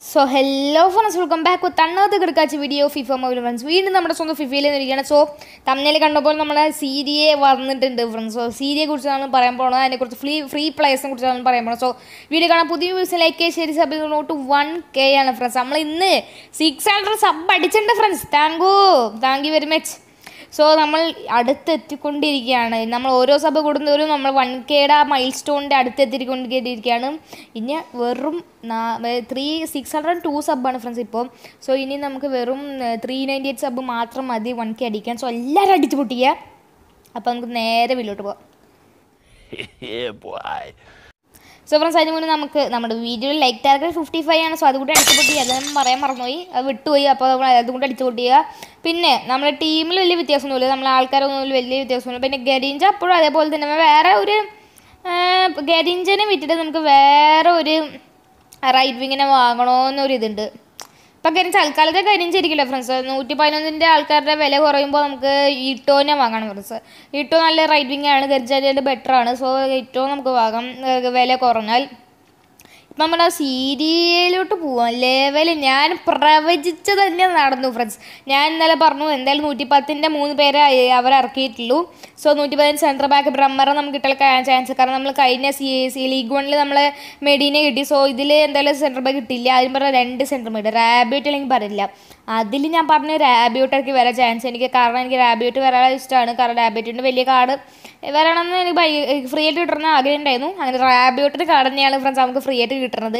So hello friends welcome back with അണ്ണാത്ത കിടക്കാച്ച video FIFA mobile friends വീണ്ടും നമ്മുടെ സ്വന്തം ഫിഫയിൽ നിന്നിരിക്കുകയാണ് സോ തമ്മിൽ കണ്ടപ്പോൾ നമ്മളെ സീരിയെ വന്നിട്ടുണ്ട് ഫ്രണ്ട്സ് സോ സീരിയെ കുറിച്ചാണ് പറയാൻ പോകുന്നത് അതിനെക്കുറിച്ച് ഫ്രീ ഫ്രീ പ്ലേസിനെ കുറിച്ചാണ് പറയാൻ പോകുന്നത് സോ വീഡിയോ കാണാൻ പുതിയ വ്യൂസ് ലൈക്ക് ശരി സബ് നോട്ട് വൺ കെ ആണ് ഫ്രണ്ട്സ് നമ്മൾ ഇന്ന് സിക്സ് ഹൺഡ്രഡ് സബ് അടിച്ചിട്ടുണ്ട് friends thank you thank you very much so നമ്മൾ അടുത്തെത്തിക്കൊണ്ടിരിക്കുകയാണ് നമ്മൾ ഓരോ സഭ കൂടുന്നവരും നമ്മൾ വൺ കെയുടെ ആ മൈൽ സ്റ്റോണിൻ്റെ അടുത്തെത്തിക്കൊണ്ടിരിക്കുകയാണ് ഇനി വെറും ത്രീ സിക്സ് ഹൺഡ്രഡ് ടു സബ്ബാണ് ഫ്രണ്ട്സ് ഇപ്പോൾ സോ ഇനി നമുക്ക് വെറും ത്രീ നയൻറ്റി എയ്റ്റ് സബ് മാത്രം മതി വൺ കെ അടിക്കാൻ സോ എല്ലാവരും അടിച്ചു പൊട്ടിക്കുക അപ്പോൾ നമുക്ക് നേരെ വില്ലോട്ട് പോകാം yeah, boy. സോ ഫ്രണ്ട്സ് അതിന് മുന്നേ നമുക്ക് നമ്മുടെ വീഡിയോയിൽ ലൈക്ക് ടാർഗറ്റ് ഫിഫ്റ്റി ഫൈവ് ആണ് സോ അതുകൊണ്ട് അടിച്ചു പൊട്ടി അത് ഞാൻ പറയാൻ മറന്നുപോയി അത് വിട്ടുപോയി അപ്പോൾ നമ്മൾ അതുകൊണ്ട് അടിച്ചു പൊട്ടിയ പിന്നെ നമ്മുടെ ടീമിൽ വലിയ വ്യത്യാസമൊന്നുമില്ല നമ്മളെ ആൾക്കാരൊന്നും വലിയ വ്യത്യാസമൊന്നുമില്ല പിന്നെ ഗരീഞ്ച അപ്പോഴും അതേപോലെ തന്നെ വേറെ ഒരു ഗരീഞ്ചനെ വിട്ടിട്ട് നമുക്ക് വേറെ ഒരു റൈറ്റ് വിങ്ങിനെ വാങ്ങണമെന്നൊരു ഇതുണ്ട് ഇപ്പം കരിഞ്ച് തൽക്കാലത്തെ കരിഞ്ചിരിക്കില്ല ഫ്രണ്ട്സ് നൂറ്റി പതിനൊന്നിൻ്റെ ആൾക്കാരുടെ വില കുറയുമ്പോൾ നമുക്ക് ഈട്ടോനെ വാങ്ങണം ഫ്രണ്ട്സ് ഈട്ടോ നല്ല റൈറ്റ് വിങ് ആണ് കരിച്ചാലിൻ്റെ ബെറ്റർ ആണ് സോ ഈട്ടോ നമുക്ക് വാങ്ങാം ഏർ വില കുറഞ്ഞാൽ ഇപ്പം നമ്മുടെ സീരിയലോട്ട് പോവാം ലെവൽ ഞാൻ പ്രവചിച്ചത് തന്നെ നടന്നു ഫ്രണ്ട്സ് ഞാൻ ഇന്നലെ പറഞ്ഞു എന്തായാലും നൂറ്റി പത്തിൻ്റെ മൂന്ന് പേരെ അവർ ഇറക്കിയിട്ടുള്ളൂ സോ നൂറ്റി പതിനഞ്ച് സെൻട്രൽ ബാക്ക് ബ്രമ്മറെ നമുക്ക് കിട്ടാൻ ചാൻസ് കാരണം നമ്മൾ കഴിഞ്ഞ സി സി ലീഗ് വണ്ണിൽ നമ്മൾ മെഡീനെ കിട്ടി സോ ഇതിൽ എന്തായാലും സെൻട്രൽ ബാക്ക് കിട്ടില്ല അതിന് പറഞ്ഞ രണ്ട് സെൻട്രൽ മിഡ് റാബിയോട്ട് അല്ലെങ്കിൽ പറയില്ല അതിൽ ഞാൻ പറഞ്ഞു റാബിയോട്ടൊക്കെ വരാൻ ചാൻസ് എനിക്ക് കാരണം എനിക്ക് റാബിയോട്ട് വരാൻ ഇഷ്ടമാണ് കാരണം റാബിയോട്ടിൻ്റെ വലിയ കാർഡ് വരണമെന്ന് എനിക്ക് ഭയ- ഫ്രീ ആയിട്ട് കിട്ടണമെന്ന് ആഗ്രഹം ഉണ്ടായിരുന്നു അങ്ങനെ റാബിയോട്ടിൻ്റെ കാർഡ് തന്നെയാണ് ഫ്രണ്ട്സ് നമുക്ക് ഫ്രീ ആയിട്ട് കിട്ടുന്നത്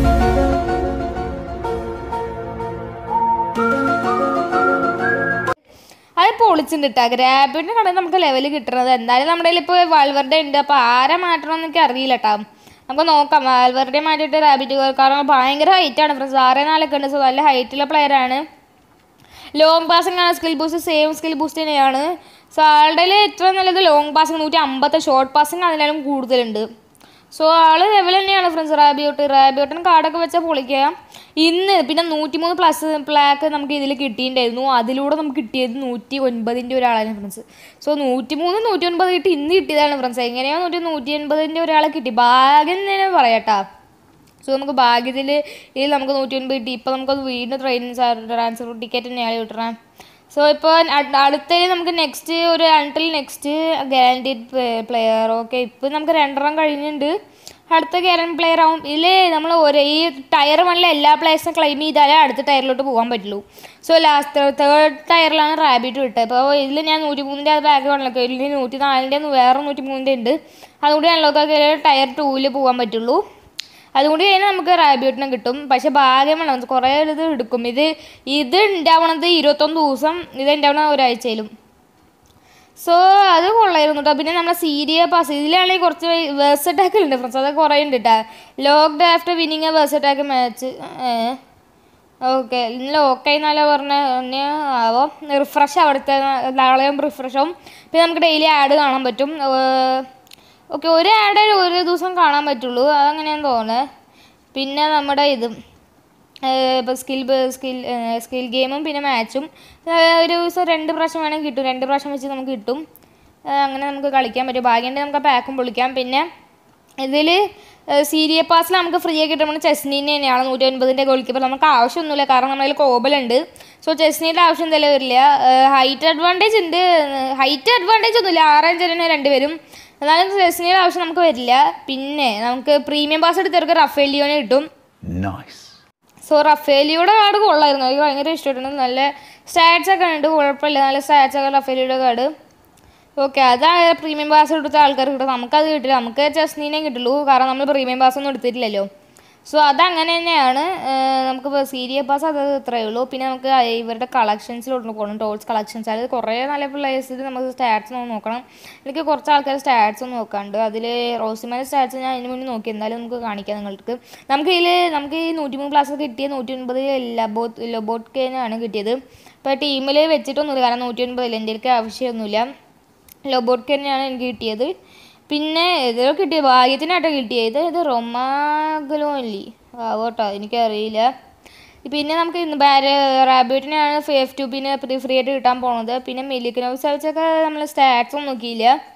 അത് പൊളിച്ചിട്ടുണ്ട് കേട്ടോ ഗ്രാബിൻ്റെ കടയിൽ നമുക്ക് ലെവൽ കിട്ടുന്നത് എന്തായാലും നമ്മുടെ കയ്യിൽ ഇപ്പോൾ വാൾവറുടെ ഉണ്ട് അപ്പോൾ ആരെ മാറ്റണമെന്ന് എനിക്ക് അറിയില്ല കേട്ടോ നമുക്ക് നോക്കാം വാൾവറുടെ മാറ്റിയിട്ട് റാബിറ്റ് കാരണം ഭയങ്കര ഹൈറ്റാണ് ഫ്രണ്ട്സ് ആറേ നാലൊക്കെ ഉണ്ട് സോ നല്ല ഹൈറ്റുള്ള പ്ലെയറാണ് ലോങ് പാസിംഗ് ആണ് skill boost same skill boost തന്നെയാണ് സോ ആളുടെ ഇത്ര നല്ലത് ലോങ് പാസിംഗ് നൂറ്റി അമ്പത്തെ ഷോർട്ട് പാസിംഗ് അതിനാലും കൂടുതലുണ്ട് സോ ആള് ലെവൽ തന്നെയാണ് ഫ്രണ്ട്സ് റാബിയോട്ട് റാബിയോട്ടിന് കാർഡൊക്കെ വെച്ചാൽ പൊളിക്കുക ഇന്ന് പിന്നെ നൂറ്റിമൂന്ന് പ്ലസ് പ്ലാക്ക് നമുക്ക് ഇതിൽ കിട്ടിയിട്ടുണ്ടായിരുന്നു അതിലൂടെ നമുക്ക് കിട്ടിയത് നൂറ്റി ഒൻപതിൻ്റെ ഒരാളാണ് ഫ്രണ്ട്സ് സോ നൂറ്റിമൂന്ന് നൂറ്റി ഒൻപത് കിട്ടി ഇന്ന് കിട്ടിയതാണ് ഫ്രണ്ട്സ് എങ്ങനെയോ നൂറ്റി നൂറ്റി എൺപതിൻ്റെ ഒരാളെ കിട്ടി ഭാഗ്യം തന്നെ പറയാട്ടാ സോ നമുക്ക് ഭാഗ്യത്തിൽ ഇതിൽ നമുക്ക് നൂറ്റി ഒൻപത് കിട്ടി ഇപ്പോൾ നമുക്കത് വീണ്ടും ട്രെയിൻ ട്രാൻസ്ഫർ ടിക്കറ്റ് തന്നെയാണ് കിട്ടണം സോ ഇപ്പോൾ അടുത്തതിൽ നമുക്ക് നെക്സ്റ്റ് ഒരു until next guaranteed player okay ഇപ്പം നമുക്ക് രണ്ടെണ്ണം കഴിഞ്ഞിട്ടുണ്ട് അടുത്ത ഗ്യാരണ്ടി പ്ലെയർ ആവും ഇതിൽ നമ്മൾ ഒരേ ഈ ടയർ വണ്ണിൽ എല്ലാ പ്ലേയേഴ്സും ക്ലെയിം ചെയ്താലേ അടുത്ത ടയറിലോട്ട് പോകാൻ പറ്റുള്ളൂ സോ ലാസ്റ്റ് തേർഡ് ടയറിലാണ് റാബിറ്റ് വിട്ടത് അപ്പോൾ ഇതിൽ ഞാൻ നൂറ്റി മൂന്നിൻ്റെ അത് ബാഗ് വണ്ണൊക്കെ ഇതിൽ നൂറ്റി നാലിൻ്റെ വേറെ നൂറ്റി മൂന്നിൻ്റെ ഉണ്ട് അതുകൊണ്ട് അൺലോക്കൊക്കെ ടയർ ടൂവിൽ പോകാൻ പറ്റുള്ളൂ അതുകൊണ്ട് കഴിഞ്ഞാൽ നമുക്ക് റാബിയോട്ടിനെ കിട്ടും പക്ഷെ ഭാഗ്യം വേണം കുറേ ഇത് എടുക്കും ഇത് ഇത് ഉണ്ടാവണത് ഇരുപത്തൊന്ന് ദിവസം ഇത് ഉണ്ടാവണ ഒരാഴ്ചയിലും സോ അത് കൊള്ളായിരുന്നു കേട്ടോ പിന്നെ നമ്മളെ സീരിയ പാസ് ഇതിലാണെങ്കിൽ കുറച്ച് വേഴ്സ് അറ്റാക്ക് ഉണ്ട് ഫ്രണ്ട്സ് അത് കുറേ ഉണ്ട് കേട്ടോ locked after winning vs attack match okay ഇന്നലെ ഓക്കെ എന്നാലോ പറഞ്ഞ ആവോ റിഫ്രഷ് അവിടുത്തെ നാളെയും റിഫ്രഷ് ആവും പിന്നെ നമുക്ക് ഡെയിലി ആഡ് കാണാൻ പറ്റും ഓക്കെ ഒരു ആഡ് ഒരു ദിവസം കാണാൻ പറ്റുള്ളൂ അതങ്ങനെയാന്ന് തോന്നുന്നത് പിന്നെ നമ്മുടെ ഇതും ഇപ്പോൾ സ്കിൽ സ്കിൽ സ്കിൽ ഗെയിമും പിന്നെ മാച്ചും ഒരു ദിവസം രണ്ട് പ്രാവശ്യം വേണമെങ്കിൽ കിട്ടും രണ്ട് പ്രാവശ്യം വെച്ച് നമുക്ക് കിട്ടും ആ, അങ്ങനെ നമുക്ക് കളിക്കാൻ പറ്റും ഭാഗ്യമുണ്ടെങ്കിൽ നമുക്ക് പാക്കും പൊളിക്കാം പിന്നെ ഇതിൽ സീരിയ പാസിൽ നമുക്ക് ഫ്രീ ആയി കിട്ടുമ്പോൾ ചെസ്നീനെ തന്നെയാണ് നൂറ്റി ഒൻപതിൻ്റെ ഗോൾ കീപ്പർ നമുക്ക് ആവശ്യമൊന്നുമില്ല കാരണം നമ്മുടെ കയ്യിൽ കോബലുണ്ട് സോ ചെസ്നീൻ്റെ ആവശ്യം എന്തായാലും വരില്ല ഹൈറ്റ് അഡ്വാൻറ്റേജ് ഉണ്ട് ഹൈറ്റ് അഡ്വാൻറ്റേജ് ഒന്നുമില്ല ആറാം ചെറിയ രണ്ടുപേരും എന്നാലും ചെസ്നീയുടെ ആവശ്യം നമുക്ക് വരില്ല പിന്നെ നമുക്ക് പ്രീമിയം പാസ് എടുത്തവർക്ക് റഫേലിയോനെ കിട്ടും Nice. സോ റഫേലിയുടെ കാർഡ് കൊള്ളായിരുന്നു എനിക്ക് ഭയങ്കര ഇഷ്ടമായിട്ടുണ്ട് നല്ല സ്റ്റാറ്റ്സ് ഒക്കെ ഉണ്ട് കുഴപ്പമില്ല നല്ല സ്റ്റാറ്റ്സ് ഒക്കെ റഫേലിയുടെ കാർഡ് ഓക്കെ അത് പ്രീമിയം പാസ് എടുത്ത ആൾക്കാർക്ക് കിട്ടും നമുക്കത് കിട്ടില്ല നമുക്ക് ചെസ്നീനെ കിട്ടുള്ളൂ കാരണം നമ്മൾ പ്രീമിയം പാസ് ഒന്നും എടുത്തിട്ടില്ലല്ലോ സോ അതങ്ങനെ തന്നെയാണ് ഏർ നമുക്ക് സീരിയ പാസ് അത് ഇത്രയേ ഉള്ളൂ പിന്നെ നമുക്ക് ഇവരുടെ കളക്ഷൻസിലോട്ട് പോകണം ടോൾസ് കളക്ഷൻസ് അതായത് കുറേ നല്ല പ്ലേയേഴ്സിൽ നമുക്ക് സ്റ്റാറ്റ്സ് ഒന്ന് നോക്കണം എനിക്ക് കുറച്ച് ആൾക്കാർ സ്റ്റാറ്റ്സ് ഒന്ന് നോക്കാണ്ട് അതിൽ റോസിമാൻ്റെ സ്റ്റാറ്റ്സ് ഞാൻ അതിന് മുന്നേ നോക്കി എന്തായാലും നമുക്ക് കാണിക്കാം നിങ്ങൾക്ക് നമുക്ക് ഇതിൽ നമുക്ക് ഈ നൂറ്റിമൂന്ന് ക്ലാസ് കിട്ടിയ നൂറ്റി ഒൻപത് ലബോട്ട് ലബോട്ട് കേനാണ് കിട്ടിയത് ഇപ്പോൾ ടീമിൽ വെച്ചിട്ടൊന്നുമില്ല കാരണം നൂറ്റി ഒൻപതിൽ എൻ്റെ എനിക്ക് ആവശ്യമൊന്നുമില്ല ലബോട്ട് തന്നെയാണ് എനിക്ക് കിട്ടിയത് പിന്നെ ഇത് കിട്ടിയ ഭാഗ്യത്തിനാട്ടോ കിട്ടിയത് ഇത് റൊമാഗലോലി ആവോട്ടോ എനിക്കറിയില്ല പിന്നെ നമുക്ക് ഇന്ന് ബാര് റാബിറ്റിനാണ് എഫ് ടു പിന്നെ ഫ്രീ ആയിട്ട് കിട്ടാൻ പോണത് പിന്നെ മിലിക്കിനോസ് വെച്ചൊക്കെ നമ്മൾ സ്റ്റാറ്റ്സ് ഒന്നും നോക്കിയില്ല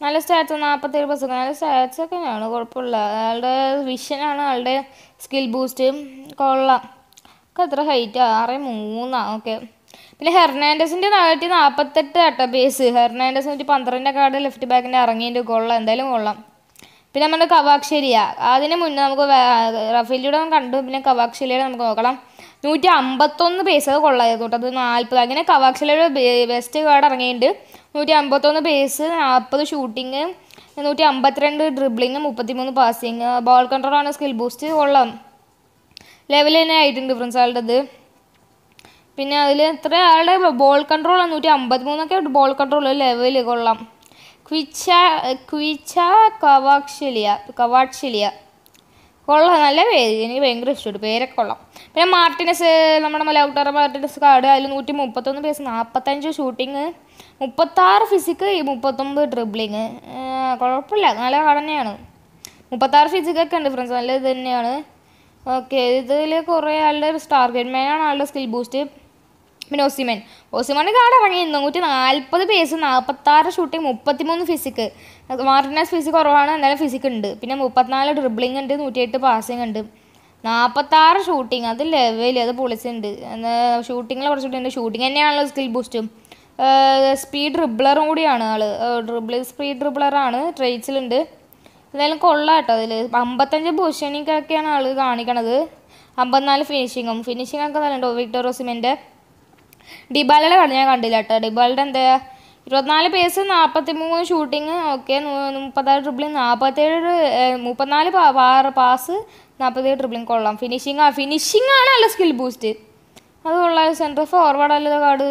നല്ല സ്റ്റാറ്റ്സ് നാൽപ്പത്തേഴ് പ്ലസ് ഒക്കെ നല്ല സ്റ്റാറ്റ്സ് ഒക്കെയാണ് കുഴപ്പമില്ല അയാളുടെ വിഷനാണ് അയാളുടെ സ്കിൽ ബൂസ്റ്റ് കൊള്ളാം ഒക്കെ എത്ര ഹൈറ്റ് ആറ് മൂന്നാ ഓക്കെ പിന്നെ ഹെർണാൻഡസിൻ്റെ നാനൂറ്റി നാൽപ്പത്തെട്ട് കേട്ടോ ബേസ് ഹെർണാൻഡസ് നൂറ്റി പന്ത്രണ്ടിൻ്റെ കാർഡ് ലെഫ്റ്റ് ബാക്കിൻ്റെ ഇറങ്ങിയിട്ട് കൊള്ളാം എന്തായാലും കൊള്ളാം പിന്നെ നമ്മുടെ കവാക്ഷരിയ അതിന് മുന്നേ നമുക്ക് വേ- റഫേലിയുടെ കണ്ടു പിന്നെ കവാക്ഷലിയുടെ നമുക്ക് നോക്കണം നൂറ്റി അമ്പത്തൊന്ന് പേസ് അത് കൊള്ളായിരുന്നു കേട്ടോ അത് നാൽപ്പത് അങ്ങനെ കവാക്ഷലിയുടെ ബെസ്റ്റ് കാർഡ് ഇറങ്ങിയിട്ടുണ്ട് നൂറ്റി അമ്പത്തൊന്ന് പേസ് നാൽപ്പത് ഷൂട്ടിങ് നൂറ്റി അമ്പത്തിരണ്ട് ഡ്രിബ്ലിങ് മുപ്പത്തിമൂന്ന് പാസിങ് ബോൾ കൺട്രോളാണ് സ്കിൽ ബൂസ്റ്റ് കൊള്ളാം ലെവൽ തന്നെ ആയിട്ടുണ്ട് ഡിഫറൻസ് ആളുടേത് പിന്നെ അതിൽ എത്ര ആളുടെ ബോൾ കൺട്രോൾ നൂറ്റി അമ്പത്തിമൂന്നൊക്കെ ബോൾ കൺട്രോൾ ലെവൽ കൊള്ളാം ക്വിച്ച ക്വിച്ച കവാക്ഷലിയ കവാക്ഷലിയ കൊള്ളാം നല്ല പേര് എനിക്ക് ഭയങ്കര ഇഷ്ടപ്പെട്ടു പേരൊക്കെ കൊള്ളാം പിന്നെ മാർട്ടിനസ് നമ്മുടെ മലൗട്ടർ മാർട്ടിനസ് കാർഡ് അതിൽ നൂറ്റി മുപ്പത്തൊന്ന് പേസ് നാൽപ്പത്തഞ്ച് ഷൂട്ടിങ് മുപ്പത്താറ് ഫിസിക്ക് മുപ്പത്തൊമ്പത് ഡ്രിബ്ലിങ് കുഴപ്പമില്ല നല്ല കാർഡ് തന്നെയാണ് മുപ്പത്താറ് ഫിസിക്കൊക്കെ ഉണ്ട് ഫ്രണ്ട്സ് നല്ല ഇത് തന്നെയാണ് ഓക്കെ ഇതിൽ കുറേ ആളുടെ സ്റ്റാർ ഗൺമാനാണ് ആളുടെ സ്കിൽ ബൂസ്റ്റ് പിന്നെ ഒസിമൻ ഒസിമൻ്റെ കാർഡ് ഇറങ്ങി നൂറ്റി നാൽപ്പത് പേസ് നാൽപ്പത്താറ് ഷൂട്ടിങ് മുപ്പത്തിമൂന്ന് ഫിസിക്ക് മാർട്ടിനസ് ഫിസിക് കുറവാണ് എന്നാലും ഫിസിക് ഉണ്ട് പിന്നെ മുപ്പത്തിനാല് ഡ്രിബ്ലിംഗ് ഉണ്ട് നൂറ്റിയെട്ട് പാസിംഗ് ഉണ്ട് നാൽപ്പത്താറ് ഷൂട്ടിങ് അത് ലെവൽ അത് പൊളിച്ചുണ്ട് ഷൂട്ടിങ്ങിൽ കുറച്ചുകൂടി ഉണ്ട് ഷൂട്ടിങ് തന്നെയാണല്ലോ സ്കിൽ ബൂസ്റ്റും സ്പീഡ് ഡ്രിബ്ലറും കൂടിയാണ് ആള് ഡ്രിബിൾ സ്പീഡ് ഡ്രിബ്ലറാണ് ട്രേറ്റ്സിലുണ്ട് എന്തായാലും കൊള്ളാം കേട്ടോ അതിൽ അമ്പത്തഞ്ച് പൊസിഷനിങ്ങൊക്കെയാണ് ആള് കാണിക്കണത് അമ്പത്തിനാല് ഫിനിഷിങ്ങും ഫിനിഷിംഗ് ഒക്കെ നല്ല ഉണ്ടോ വിക്ടർ ഓസിമെൻ്റെ ഡിബാലയുടെ കളി ഞാൻ കണ്ടില്ല കേട്ടോ ഡിബാലയുടെ എന്താ ഇരുപത്തിനാല് പേസ് നാൽപ്പത്തി മൂന്ന് ഷൂട്ടിങ് ഓക്കെ മുപ്പത്താറ് ട്രിപ്പിളിങ് നാൽപ്പത്തേഴ് മുപ്പത്തിനാല് പാസ് നാൽപ്പത്തേഴ് ട്രിപ്പിളിങ് കൊള്ളാം ഫിനിഷിങ് ആ ഫിനിഷിംഗ് ആണ് അല്ല സ്കിൽ ബൂസ്റ്റ് അത് കൊള്ളാം സെൻറ്റർ ഫോർവേഡ് അല്ലത് card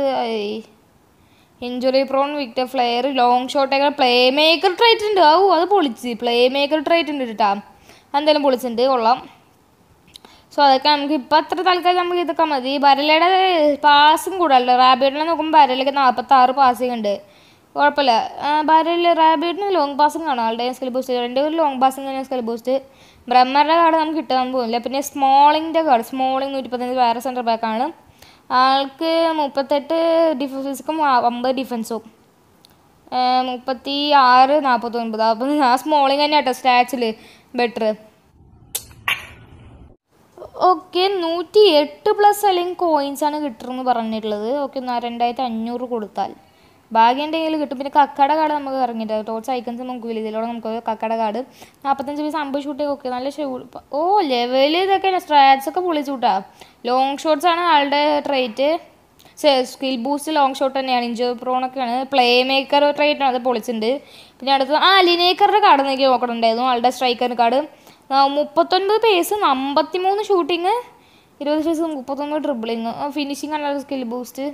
injury prone Victor flair long ഷോട്ടൊക്കെ പ്ലേ മേക്കർ ട്രേറ്റ് ഉണ്ട് ഓ അത് പൊളിച്ച് പ്ലേ മേക്കർ ട്രേറ്റ് ഉണ്ട് കേട്ടാ എന്തായാലും പൊളിച്ചിട്ടുണ്ട് കൊള്ളാം സോ അതൊക്കെ നമുക്ക് ഇപ്പം അത്ര തൽക്കാലം നമുക്ക് ഇതൊക്കെ മതി ബരലയുടെ പാസും കൂടല്ലോ റാബിഡിനെ നോക്കുമ്പോൾ ബരലൊക്കെ നാൽപ്പത്തി ആറ് പാസിങ് ഉണ്ട് കുഴപ്പമില്ല ബരല് റാബിഡിന് ലോങ് പാസിങ് ആണ് ആളുടെ സ്കിൽ ബൂസ്റ്റ് രണ്ട് ഒരു ലോങ് പാസിങ് തന്നെ സ്കിൽ ബൂസ്റ്റ് ബ്രഹ്മരുടെ കാർഡ് നമുക്ക് കിട്ടാൻ പോകുന്നില്ല പിന്നെ സ്മോളിങ്ങിൻ്റെ കാർഡ് സ്മോളിങ് നൂറ്റിപ്പത്തഞ്ച് വേറെ സെൻറ്റർ ബാക്കാണ് ആൾക്ക് മുപ്പത്തെട്ട് ഡിഫൻസും അമ്പത് ഡിഫൻസും മുപ്പത്തി ആറ് നാൽപ്പത്തൊൻപത് അപ്പം ആ സ്മോളിങ് തന്നെ കേട്ടോ സ്റ്റാച്ചിൽ ബെറ്റർ ഓക്കെ നൂറ്റി എട്ട് പ്ലസ് അല്ലെങ്കിൽ കോയിൻസ് ആണ് കിട്ടുമെന്ന് പറഞ്ഞിട്ടുള്ളത് ഓക്കെ രണ്ടായിരത്തി അഞ്ഞൂറ് കൊടുത്താൽ ഭാഗ്യം ഉണ്ടെങ്കിൽ കിട്ടും പിന്നെ കക്കട കാർഡ് നമുക്ക് ഇറങ്ങിയിട്ട് ടോട്ട്സ് ഐക്കൺസ് നമുക്ക് ഇല്ല ഇതിലൂടെ നമുക്ക് കക്കട കാർഡ് നാൽപ്പത്തഞ്ച് പീസ് അമ്പത് ഷൂട്ടൊക്കെ ഓക്കെ നല്ല ഷൂ ഓ ലെവൽ ഇതൊക്കെ സ്ട്രാറ്റ്സ് ഒക്കെ പൊളിച്ചുകൂട്ടാ ലോങ് ഷോട്ട്സ് ആണ് ആളുടെ trait skill boost long shot തന്നെയാണ് ഇഞ്ചോ പ്രോണൊക്കെയാണ് പ്ലേ മേക്കർ ട്രേറ്റ് ആണ് അത് പൊളിച്ചിട്ടുണ്ട് പിന്നെ അടുത്ത് ആ ലിനേക്കറുടെ കാർഡ് എനിക്ക് നോക്കണുണ്ടായിരുന്നു ആളുടെ സ്ട്രൈക്കർ കാർഡ് മുപ്പത്തൊൻപത് പേസ് അമ്പത്തിമൂന്ന് ഷൂട്ടിങ് ഇരുപത് പേസ് മുപ്പത്തൊൻപത് ഡ്രിബിളിങ് ഫിനിഷിംഗ് ആണ് skill boost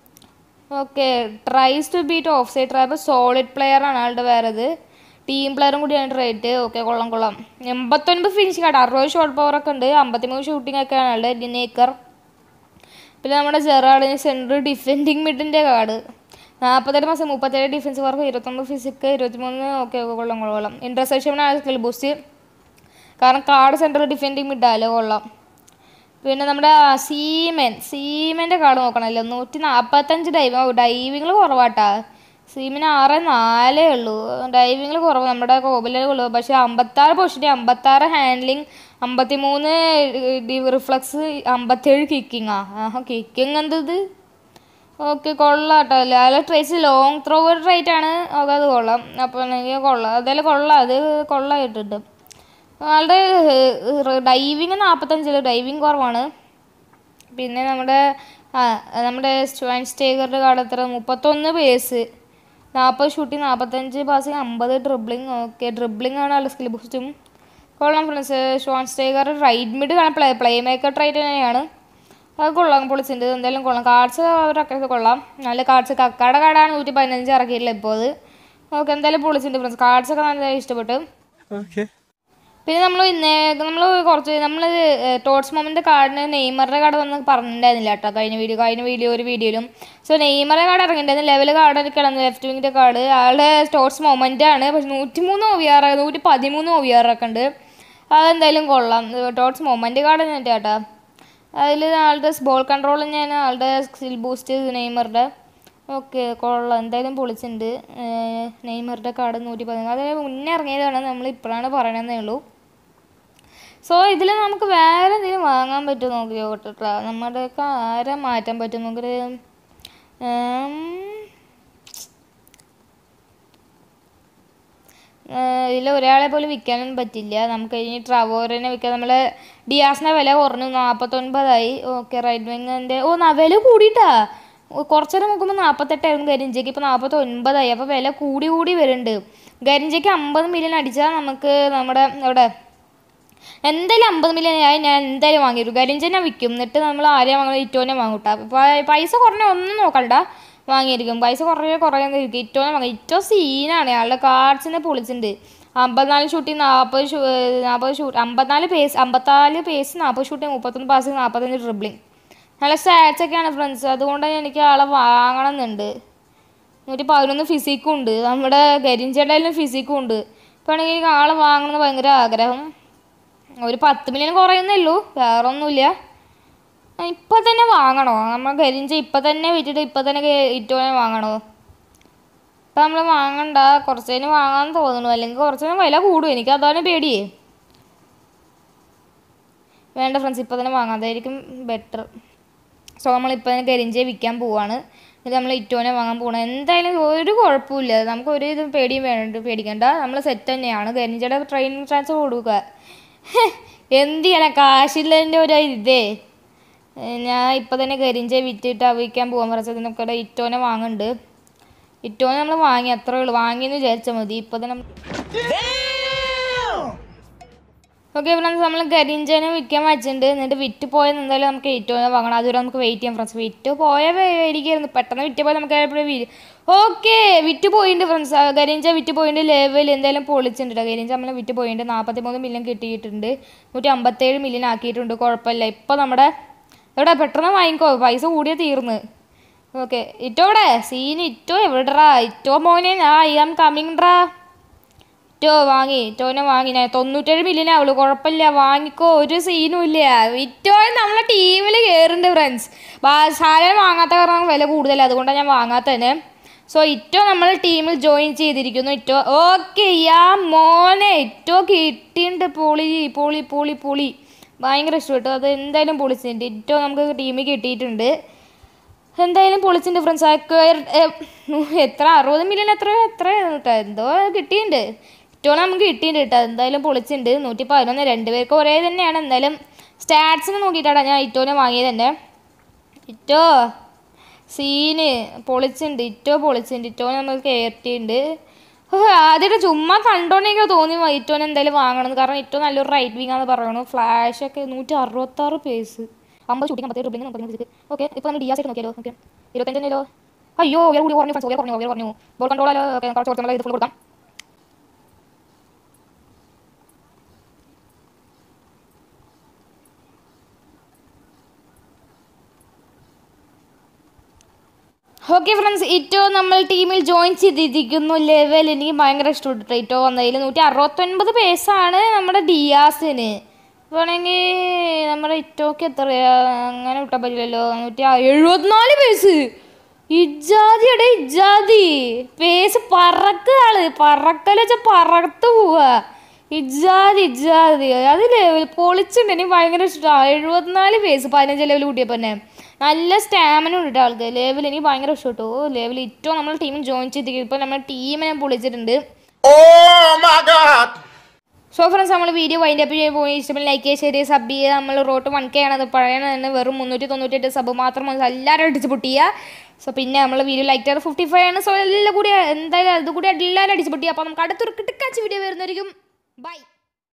okay tries to beat offside trap solid player ആണ് ആളുടെ വേറത് ടീം പ്ലെയറും കൂടിയാണ് റേറ്റ് ഓക്കെ കൊള്ളാം കൊള്ളാം എൺപത്തൊൻപത് ഫിനിഷിംഗ് ആണ് അറുപത് ഷോട്ട് പവർ ഒക്കെ ഉണ്ട് അമ്പത്തിമൂന്ന് ഷൂട്ടിംഗ് ഒക്കെയാണ് ആളുടെ ലിനേക്കർ പിന്നെ നമ്മുടെ ജെറാഡിന് സെൻട്രൽ ഡിഫെൻഡിങ് മിഡിൻ്റെ കാർഡ് നാൽപ്പത്തെട്ട് മാസം മുപ്പത്തേഴ് ഡിഫൻസ് വർക്ക് ഇരുപത്തൊമ്പത് ഫിസിക്ക് ഇരുപത്തിമൂന്ന് ഓക്കെ കൊള്ളാം കൊള്ളാം കൊള്ളാം ഇൻ്റർസെപ്ഷൻ ആണ് സ്കിൽ ബൂസ്റ്റ് കാരണം കാർഡ് സെൻട്രൽ ഡിഫെൻഡിങ് മിഡാലോ കൊള്ളാം പിന്നെ നമ്മുടെ സീമൻ സീമൻ്റെ കാർഡ് നോക്കണമല്ലോ നൂറ്റി നാൽപ്പത്തഞ്ച് ഡൈവ് ഡൈവിങ്ങിൽ കുറവാട്ടാ സീമിന് ആറ് നാലേ ഉള്ളൂ ഡൈവിങ്ങിൽ കുറവ് നമ്മുടെ കോബിലേ ഉള്ളൂ പക്ഷേ അമ്പത്താറ് പൊസിഷൻ അമ്പത്താറ് ഹാൻഡ്ലിങ് അമ്പത്തി മൂന്ന് റിഫ്ലക്സ് അമ്പത്തേഴ് കിക്കിങ്ങാ ആഹാ കിക്കിങ് എന്തത് ഓക്കെ കൊള്ളാം കേട്ടോ ലാല ട്രേസ് ലോങ് ത്രോവർ റേറ്റ് ആണ് ഓക്കെ അത് കൊള്ളാം അപ്പോൾ എനിക്ക് കൊള്ളാം അതായാലും കൊള്ളാം അത് കൊള്ളായിട്ടുണ്ട് ആളുടെ ഡൈവിങ് നാൽപ്പത്തഞ്ചിൽ ഡൈവിങ് കുറവാണ് പിന്നെ നമ്മുടെ ആ നമ്മുടെ സ്വാൻ സ്റ്റേഗറുടെ കാർഡ് എത്ര മുപ്പത്തൊന്ന് പേസ് നാൽപ്പത് ഷൂട്ടി നാൽപ്പത്തഞ്ച് പാസിങ് അമ്പത് ഡ്രിബ്ലിങ് ഓക്കെ ഡ്രിബ്ലിംഗ് ആണ് ആളുടെ സ്കിൽ ബൂസ്റ്റും കൊള്ളാം friends Schweinsteiger right mid കാണാൻ പ്ലേ പ്ലേ മേക്കർ ട്രൈറ്റ് തന്നെയാണ് അത് കൊള്ളാം പൊളിച്ചിട്ടുണ്ട് എന്തായാലും കൊള്ളാം കാർഡ്സ് അവരൊക്കെ കൊള്ളാം നല്ല കാർഡ്സ് കക്കാടെ കാർഡാണ് നൂറ്റി പതിനഞ്ച് ഇറക്കിയില്ല ഇപ്പോൾ അത് ഓക്കെ എന്തായാലും പൊളിച്ചിട്ടുണ്ട് ഫ്രണ്ട്സ് കാർഡ്സൊക്കെ നല്ല ഇഷ്ടപ്പെട്ടു Okay. പിന്നെ നമ്മൾ ഇന്നേ നമ്മൾ കുറച്ച് നമ്മൾ ടോട്ട്സ് മൊമെൻ്റ് കാർഡിന് നെയ്മറുടെ കാർഡ് വന്ന് പറഞ്ഞിട്ടുണ്ടായിരുന്നില്ല കേട്ടോ കഴിഞ്ഞ വീഡിയോ കഴിഞ്ഞ വീഡിയോ ഒരു വീഡിയോയിലും സോ നെയ്മറുടെ കാർഡ് ഇറങ്ങിയിട്ടുണ്ടായിരുന്നു ലെവൽ കാർഡ് കിടന്നു ലെഫ്റ്റ് വിങ്ങിൻ്റെ കാർഡ് ആളുടെ ടോട്ട്സ് മൊമെൻ്റ് ആണ് പക്ഷെ നൂറ്റി മൂന്ന് ഒ വി ആർ നൂറ്റി പതിമൂന്ന് ഒ വി ആർ ഒക്കെ ഉണ്ട് അതെന്തായാലും കൊള്ളാം ടോട്ട്സ് മൊമെൻ്റ് കാർഡ് തന്നെ കേട്ടോ അതിൽ ആളുടെ ബോൾ കൺട്രോൾ തന്നെയാണ് ആളുടെ സ്കിൽ ബൂസ്റ്റ് നെയ്മറുടെ ഓക്കെ കൊള്ളാം എന്തായാലും പൊളിച്ചിട്ടുണ്ട് ഏഹ് നെയ്മറുടെ കാർഡ് നൂറ്റി പതിനൊന്ന് അതായത് മുന്നേ ഇറങ്ങിയതാണ് നമ്മൾ ഇപ്പോഴാണ് പറയണമെന്നേ ഉള്ളൂ സോ ഇതിൽ നമുക്ക് വേറെ എന്തെങ്കിലും വാങ്ങാൻ പറ്റുമോ നോക്കി നോക്കട്ടെ നമ്മുടെ ആരെ മാറ്റാൻ പറ്റും നമുക്കൊരു ഉം, ഇതിൽ ഒരാളെ പോലും വിൽക്കാനൊന്നും പറ്റില്ല നമുക്ക് ഇനി ട്രവോറിനെ വിൽക്കാം നമ്മൾ ഡിയാസിൻ്റെ വില കുറഞ്ഞു നാൽപ്പത്തൊൻപതായി ഓക്കെ റൈറ്റ് വിങ്ങിൻ്റെ ഓ ന- വില കൂടിയിട്ടാ ഓ, കുറച്ച് നേരം നോക്കുമ്പോൾ നാൽപ്പത്തെട്ടായിരുന്നു കരിഞ്ചയ്ക്ക് ഇപ്പോൾ നാൽപ്പത്തൊൻപതായി അപ്പോൾ വില കൂടി കൂടി വരുന്നുണ്ട് കരിഞ്ചയ്ക്ക് അമ്പത് മില്യൺ അടിച്ചാൽ നമുക്ക് നമ്മുടെ ഇവിടെ എന്തായാലും അമ്പത് മില്യൺ ആയി ഞാൻ എന്തായാലും വാങ്ങിയിട്ടു കരിഞ്ച ഞാൻ വിൽക്കും എന്നിട്ട് നമ്മൾ ആരെയും വാങ്ങുന്നത് ഇറ്റോനെ വാങ്ങൂട്ടാ പ- പൈസ കുറഞ്ഞ ഒന്നും നോക്കണ്ട വാങ്ങിയിരിക്കും പൈസ കുറേ കുറയാന്നിരിക്കും ഇറ്റോനെ വാങ്ങി ഇറ്റോ സീനാണ് അയാളുടെ കാർഡ്സിനെ പൊളിച്ചിട്ടുണ്ട് അമ്പത്തിനാല് ഷൂട്ടി നാൽപ്പത് ഷൂ നാൽപ്പത് ഷൂട്ട് അമ്പത്തിനാല് പേസ് അമ്പത്തിനാല് പേസ് നാൽപ്പത് ഷൂട്ടി മുപ്പത്തൊന്ന് പാസ് നാൽപ്പത്തഞ്ച് ഡ്രിബ്ലിങ് നല്ല സ്റ്റാറ്റ്സ് ഒക്കെയാണ് ഫ്രണ്ട്സ് അതുകൊണ്ട് തന്നെ എനിക്ക് ആളെ വാങ്ങണം എന്നുണ്ട് നൂറ്റി പതിനൊന്ന് ഫിസിക്കും ഉണ്ട് നമ്മുടെ കരിഞ്ചേട്ടയിലും ഫിസിക്കും ഉണ്ട് ഇപ്പോൾ ആണെങ്കിൽ എനിക്ക് ആളെ വാങ്ങണം എന്ന് ഭയങ്കര ആഗ്രഹം ഒരു പത്ത് മില്യൺ കുറയുന്നേ ഉള്ളൂ വേറെ ഒന്നുമില്ല ഇപ്പം തന്നെ വാങ്ങണോ നമ്മൾ കരിഞ്ച ഇപ്പം തന്നെ വിറ്റിട്ട് ഇപ്പം തന്നെ ഇറ്റോനെ വാങ്ങണോ ഇപ്പം നമ്മൾ വാങ്ങണ്ട കുറച്ചതിന് വാങ്ങാൻ തോന്നുന്നു അല്ലെങ്കിൽ കുറച്ചതിന് വില കൂടും എനിക്ക് അതാണ് പേടിയേ വേണ്ട ഫ്രണ്ട്സ് ഇപ്പം തന്നെ വാങ്ങാം അതായിരിക്കും ബെറ്റർ സോ നമ്മളിപ്പോൾ തന്നെ കരിഞ്ചയെ വിൽക്കാൻ പോവാണ് ഇത് നമ്മൾ ഇറ്റോനെ വാങ്ങാൻ പോകണം എന്തായാലും ഒരു കുഴപ്പമില്ല നമുക്ക് ഒരു ഇതും പേടിയും വേണ്ട പേടിക്കണ്ട നമ്മൾ സെറ്റ് തന്നെയാണ് കരിഞ്ചയുടെ ട്രെയിനിങ് ട്രാൻസ്ഫർ കൊടുക്കുക എന്ത് ചെയ്യാനാ കാശില്ലതിൻ്റെ ഒരു ഇതേ ഏ, ഞാൻ ഇപ്പം തന്നെ കരിഞ്ചെ വിറ്റിട്ട് വിൽക്കാൻ പോകാൻ പറഞ്ഞതിനൊക്കെ ഇവിടെ ഇറ്റോനെ വാങ്ങുന്നുണ്ട് ഇറ്റോനെ നമ്മൾ വാങ്ങി അത്രേ ഉള്ളൂ വാങ്ങിയെന്ന് വിചാരിച്ചാൽ മതി ഇപ്പം തന്നെ ഓക്കെ ഫ്രണ്ട്സ് നമ്മൾ കരിഞ്ചേനെ വിൽക്കാൻ വെച്ചിട്ടുണ്ട് എന്നിട്ട് വിറ്റ് പോയത് എന്തായാലും നമുക്ക് ഇറ്റോനെ വാങ്ങണം അതുവരെ നമുക്ക് വെയിറ്റ് ചെയ്യാം ഫ്രണ്ട്സ് വിറ്റ് പോയ മേടിക്കായിരുന്നു പെട്ടെന്ന് വിറ്റ് പോയാൽ നമുക്ക് എപ്പോഴും ഓക്കെ വിറ്റ് പോയിട്ടുണ്ട് ഫ്രണ്ട്സ് കരിഞ്ച വിറ്റ് പോയിട്ടുണ്ട് ലെവൽ എന്തായാലും പൊളിച്ചിട്ടുണ്ട് കരിഞ്ച നമ്മൾ വിറ്റ് പോയിട്ടുണ്ട് നാൽപ്പത്തി മൂന്ന് മില്യൺ കിട്ടിയിട്ടുണ്ട് നൂറ്റി അമ്പത്തേഴ് മില്യൺ ആക്കിയിട്ടുണ്ട് കുഴപ്പമില്ല ഇപ്പോൾ നമ്മുടെ എവിടെ പെട്ടെന്ന് വാങ്ങിക്കോ പൈസ കൂടിയേ തീർന്ന് ഓക്കെ ഇറ്റോടെ സീന് ഇറ്റോ എവിടെടാ ഇറ്റോ മോനെ ആ ഐ ആം കമ്മിങ് ഡ്രാ ഇറ്റോ വാങ്ങി ഇറ്റോനെ വാങ്ങി ഞാൻ തൊണ്ണൂറ്റേഴ് മില്യൺ ആവുള്ളൂ കുഴപ്പമില്ല വാങ്ങിക്കോ ഒരു സീനും ഇല്ല ഇറ്റോ നമ്മളെ ടീമിൽ കയറുന്നുണ്ട് ഫ്രണ്ട്സ് സാധനം വാങ്ങാത്ത കാരണം വില കൂടുതലാണ് അതുകൊണ്ടാണ് ഞാൻ വാങ്ങാത്തന്നെ സോ ഇറ്റോ നമ്മൾ ടീമിൽ ജോയിൻ ചെയ്തിരിക്കുന്നു ഇറ്റോ ഓക്കെ യാ മോനെ ഇറ്റോ കിട്ടിയിട്ടുണ്ട് പൊളി പൊളി പൊളി പൊളി ഭയങ്കര ഇഷ്ടപ്പെട്ടു അത് എന്തായാലും പൊളിച്ചിട്ടുണ്ട് ഇറ്റോ നമുക്ക് ടീമിൽ കിട്ടിയിട്ടുണ്ട് എന്തായാലും പൊളിച്ചിട്ടുണ്ട് ഫ്രണ്ട്സ് അക്വയർ എത്ര അറുപത് മില്യൺ എത്ര എത്ര കേട്ടോ എന്തോ കിട്ടിയിട്ടുണ്ട് ഇറ്റോ നമുക്ക് കിട്ടിയിട്ടുണ്ട് കേട്ടോ എന്തായാലും പൊളിച്ചിട്ടുണ്ട് നൂറ്റി പതിനൊന്ന് രണ്ടുപേർക്ക് ഒരേ തന്നെയാണ് എന്തായാലും സ്റ്റാറ്റ്സിന് നോക്കിയിട്ടാണ് ഞാൻ ഇറ്റോനെ വാങ്ങിയത് തന്നെ ഇറ്റോ സീന് പൊളിച്ചിട്ടുണ്ട് ഇറ്റോ പൊളിച്ചിട്ടുണ്ട് ഇറ്റോനെ നമ്മൾ കയറ്റിയിട്ടുണ്ട് ആദ്യമായിട്ട് ചുമ്മാ കണ്ടോണ്ടെങ്കിൽ തോന്നി ഇറ്റോനെ എന്തായാലും വാങ്ങണം കാരണം ഇറ്റോ നല്ലൊരു റൈറ്റ് വിങ് ആണെന്ന് പറയണു ഫ്ലാഷ് ഒക്കെ നൂറ്റി അറുപത്താറ് പേസ് അമ്പത് ഷൂട്ടിംഗ് അമ്പത്തേഴ് ഡ്രിബ്ലിംഗ് നമുക്ക് ഓക്കെ ഇപ്പോൾ നമ്മൾ ഡിയാസ് ആയിട്ട് നോക്കിയാലോ ഓക്കെ ഇരുപത്തഞ്ചിനല്ലോ അയ്യോ ഉയർ കൂടി കുറഞ്ഞു ഫ്രണ്ട്സ് ഉയർ കുറഞ്ഞു ഉയർ കുറഞ്ഞു ബോൾ കൺട്രോളാലോ ഓക്കെ കുറച്ച് കൊടുത്താൽ ഇത് ഫുൾ കൊടുക്കാം ഓക്കെ ഫ്രണ്ട്സ് ഇറ്റോ നമ്മൾ ടീമിൽ ജോയിൻ ചെയ്തിരിക്കുന്നു ലെവൽ എനിക്ക് ഭയങ്കര ഇഷ്ടപ്പെട്ടു ഇറ്റോ വന്നതിൽ നൂറ്റി അറുപത്തൊൻപത് പേസാണ് നമ്മുടെ ഡിയാസിന് വേണമെങ്കിൽ നമ്മുടെ ഇറ്റോക്ക് എത്രയാ അങ്ങനെ വിട്ടാൽ പറ്റില്ലല്ലോ നൂറ്റി എഴുപത്തിനാല് പേസ് ഇജാതി എടേ ഇജാതി പേസ് പറക്കാള് പറക്കല് വെച്ചാൽ പറത്ത് പോവാ ഇജാതി ഇജാതി അത് ലെവൽ പൊളിച്ചിട്ടുണ്ട് എനിക്ക് ഭയങ്കര ഇഷ്ടമാണ് എഴുപത്തിനാല് പേസ് പതിനഞ്ച് ലെവൽ കൂട്ടിയപ്പോൾ തന്നെ നല്ല സ്റ്റാമിന ഉണ്ട് കേട്ടോ ആൾക്ക് ലെവൽ എനിക്ക് ഭയങ്കര ഇഷ്ടപ്പെട്ടു ലെവൽ ഏറ്റവും നമ്മൾ ടീമിൽ ജോയിൻ ചെയ്തിരിക്കും ഇപ്പോൾ നമ്മുടെ ടീമിനെ പൊളിച്ചിട്ടുണ്ട് Oh my god! So friends നമ്മൾ വീഡിയോ വൈൻഡ് അപ്പ് ചെയ്യാൻ പോയി ഇഷ്ടപ്പെട്ട് ലൈക്ക് ചെയ്യുക ശരി സബ് ചെയ്യുക നമ്മൾ റോട്ട് വൺ കെ ആണ് അത് പറയണത് വെറും മുന്നൂറ്റി തൊണ്ണൂറ്റെട്ട് സബ് മാത്രം മതി. എല്ലാവരും അടിച്ച് പൊട്ടിയ സോ പിന്നെ നമ്മൾ വീഡിയോ ലൈക്ക് ചെയ്ത് ഫിഫ്റ്റി ഫൈവ് ആണ് സോ എല്ലാം കൂടി എന്തായാലും അത് കൂടി എല്ലാവരും അടിച്ച് പൊട്ടിയ അപ്പോൾ നമുക്ക് അടുത്തൊരു കിടക്കാച്ച് വീഡിയോ വരുന്നതായിരിക്കും ബൈ